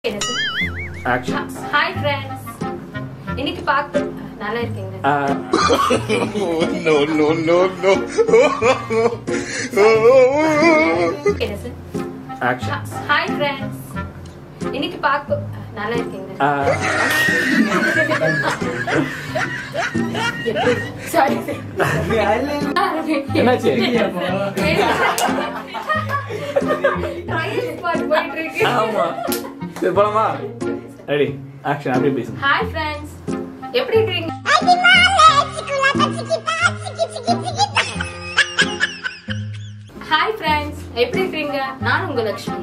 எனக்கு action hi friends இன்னைக்கு பார்க்க நல்லா இருக்கீங்க no, no, no, no. எனக்கு ஆக்ஷன் ஹாய் ஃப்ரெண்ட்ஸ் இன்னைக்கு பார்க்க நல்லா இருக்கீங்க சாரி என்னாச்சு போயிட்டு இருக்கு ஆமா சரி போலாமா ரெடி ஆக்ஷன் அப்படியே பேசுங்க ஹாய் ஃப்ரெண்ட்ஸ் எப்படி இருக்கீங்க ஹாய் ஃப்ரெண்ட்ஸ் எப்படி இருக்கீங்க நான் உங்க லக்ஷ்மி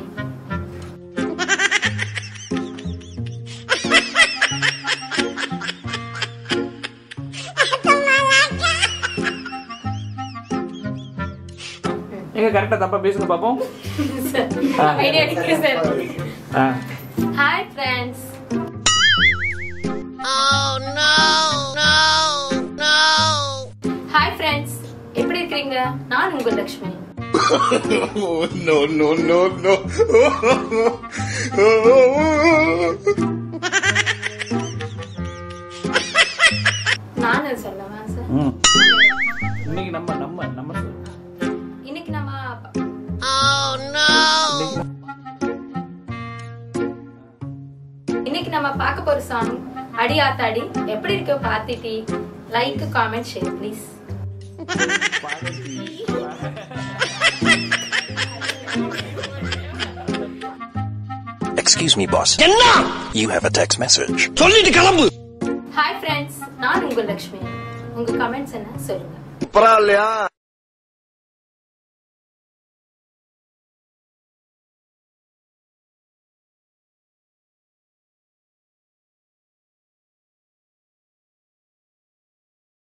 எங்க கரெக்டா தப்பா பேசுங்க பாப்போம் ஆ. ஐடியா இருக்கு சார் ஆ ஹாய் ஃப்ரெண்ட்ஸ் ஹாய் ஃப்ரெண்ட்ஸ் எப்படி இருக்கீங்க நான் உங்க Lakshmi Oh, no, no, no, no. நான் சொல்லவா சார் ம் இன்னைக்கு நம்ம நம்ம நம்ம சொல்லு. இன்னைக்கு நம்ம இன்னைக்கு இன்னைக்கு நம்ம பார்க்க போற சாங் அடி ஆத்தாடி எப்படி இருக்கோ பார்த்துட்டி like comment share please Excuse me, boss. You have a text message. ஹாய் ஃப்ரெண்ட்ஸ் நான் உங்க லக்ஷ்மி உங்க கமெண்ட்ஸ் என்ன சொல்லுங்க பரவாயில்லையா